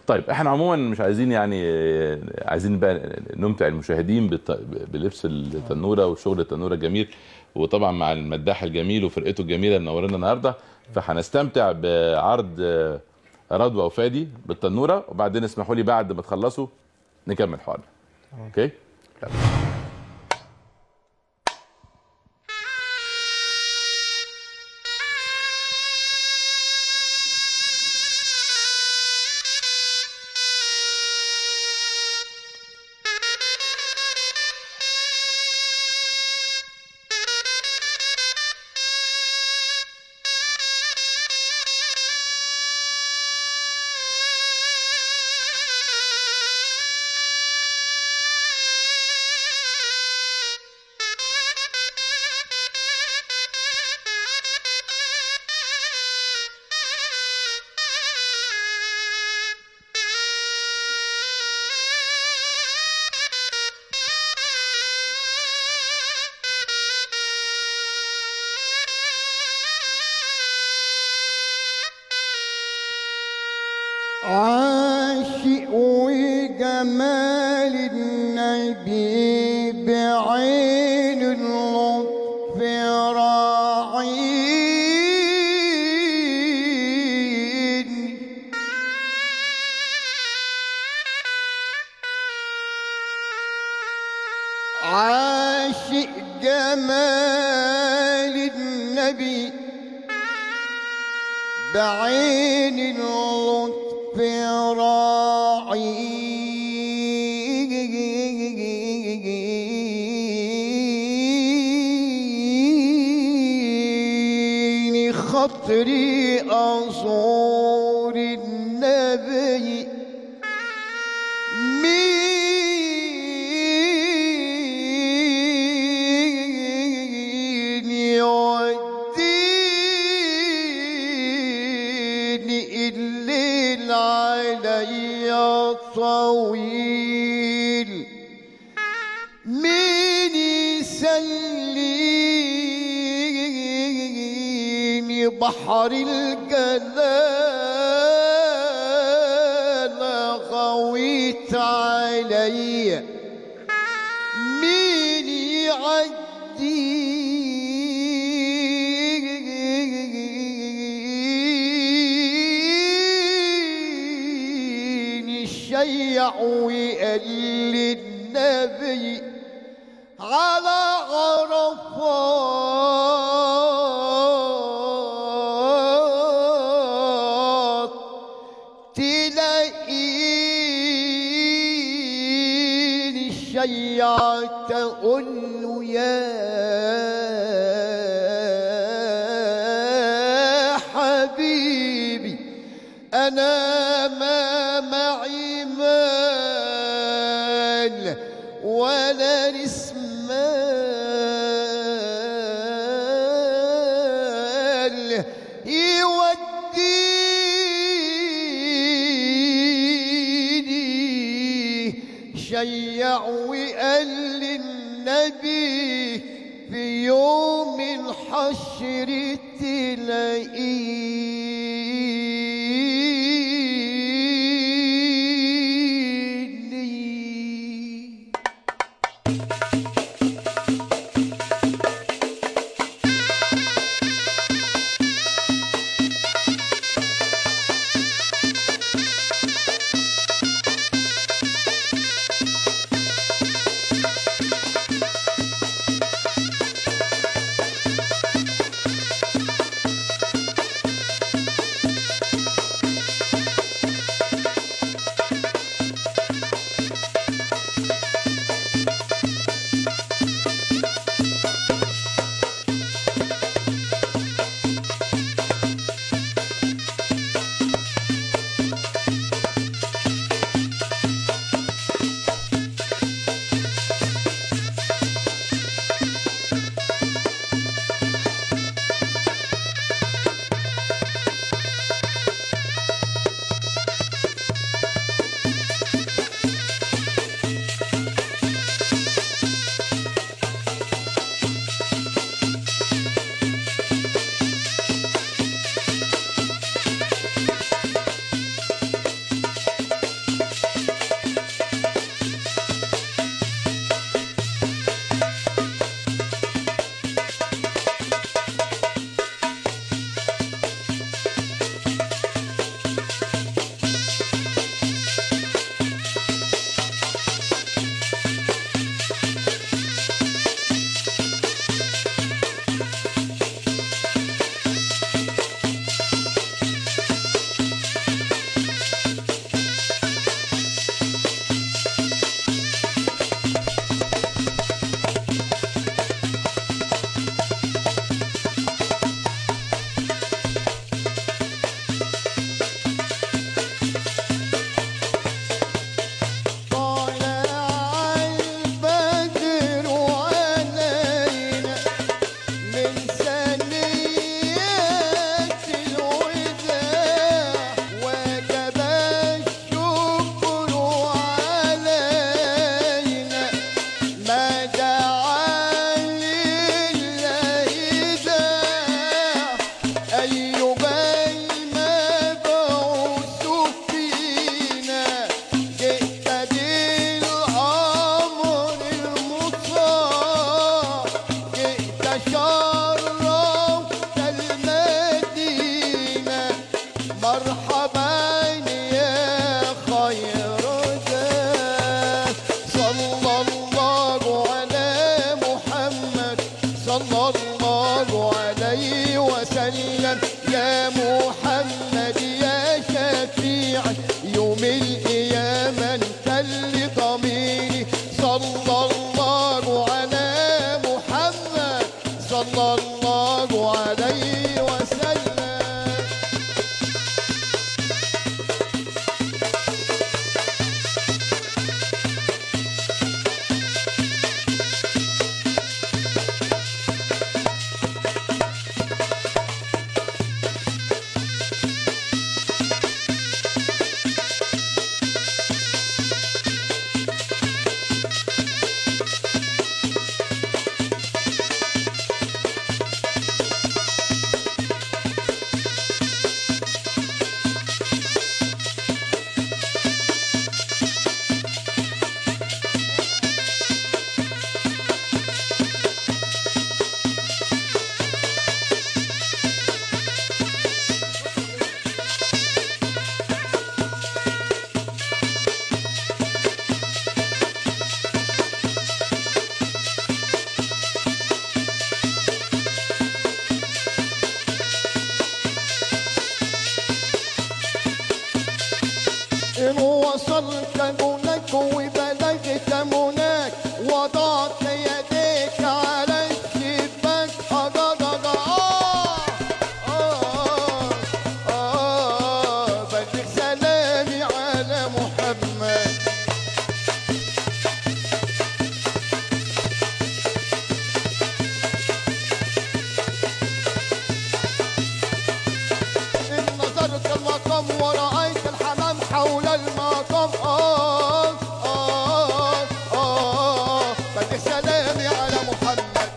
طيب احنا عموما مش عايزين يعني آه، عايزين بقى نمتع المشاهدين بالت- بلبس التنوره وشغل التنوره الجميل وطبعا مع المداح الجميل وفرقته الجميله اللي منورنا النهارده فهنستمتع بعرض آه، رضوى وفادي بالتنوره وبعدين اسمحوا لي بعد ما تخلصوا نكمل حوارنا اوكي يلا. عاشق وجمال النبي بعين اللطف راعين عاشق جمال النبي بعين اللطف راعي خطري أزور النبي مين يوديني الليل علي طويل مين يسليني بحر الجلال غويت علي مين يعديني الشيع وقال للنبي على عرفات تلاقيني الشيع تقول له يا حبيبي أنا ما معي مال ولا رسمال يوديني شيع وقال للنبي في يوم الحشر تلاقيني يوم القيامة انت اللي ضميني صلى الله على محمد صلى الله عليه وسلم إن وصلت هناك وبلغت مناك وضعت يديك على الشباك أضضض آه آه آه بلغ سلامي على محمد إن نظرت المقام ورأيت الحمام حول المقام آه آه آه بدي سلامي على محمد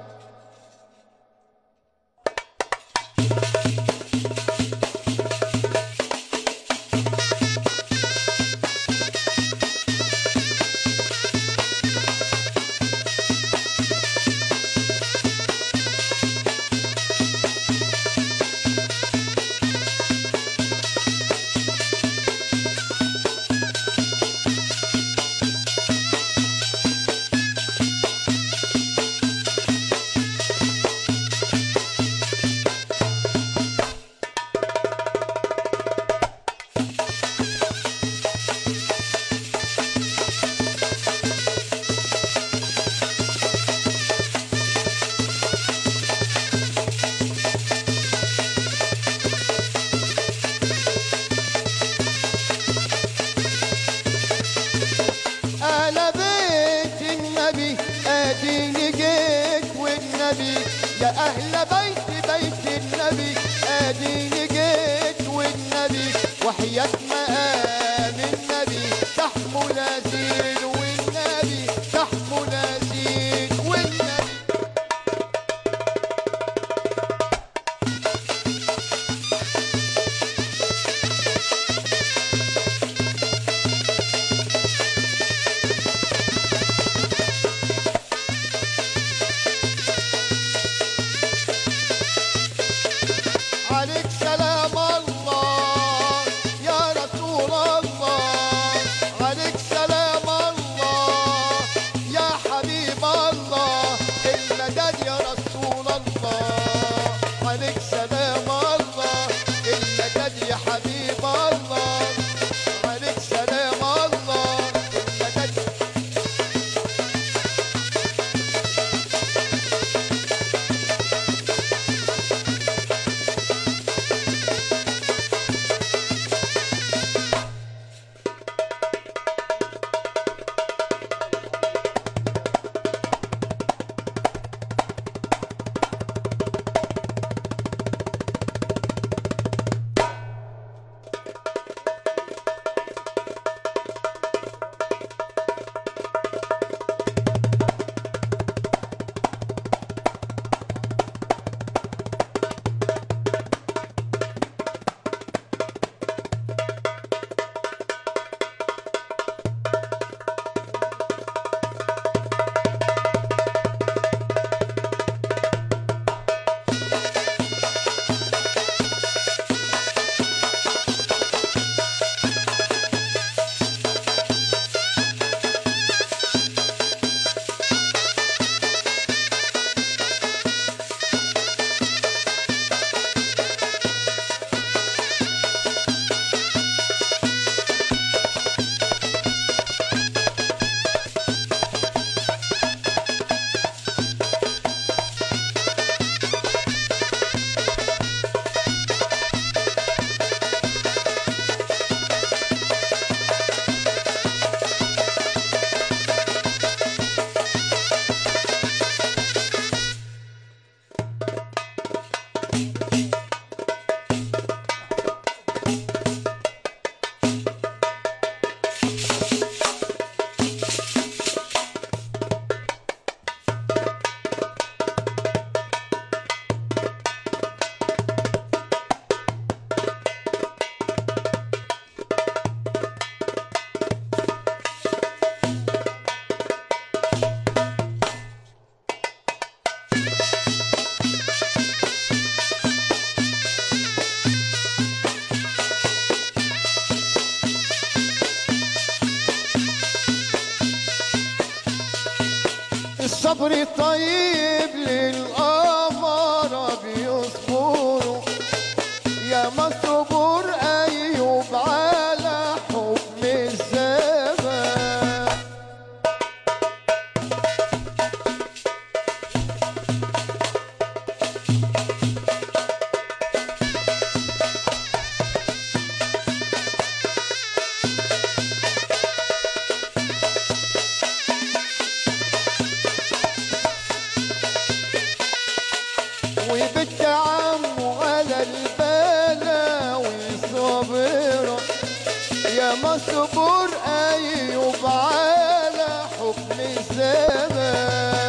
أنا بيت النبي أديني جيت والنبي يا أهل بيت بيت النبي أديني جيت والنبي وحياة مقام النبي تحمل أزيل والنبي تحمل أزيل والنبي عليك سلام الله يا وصبري طيب للأمارة بيصبروا يا مصبور أيوب على حكم الزمان وبنت عمه على البلا وصابرة يا مصبور أيوب على حكم الزمان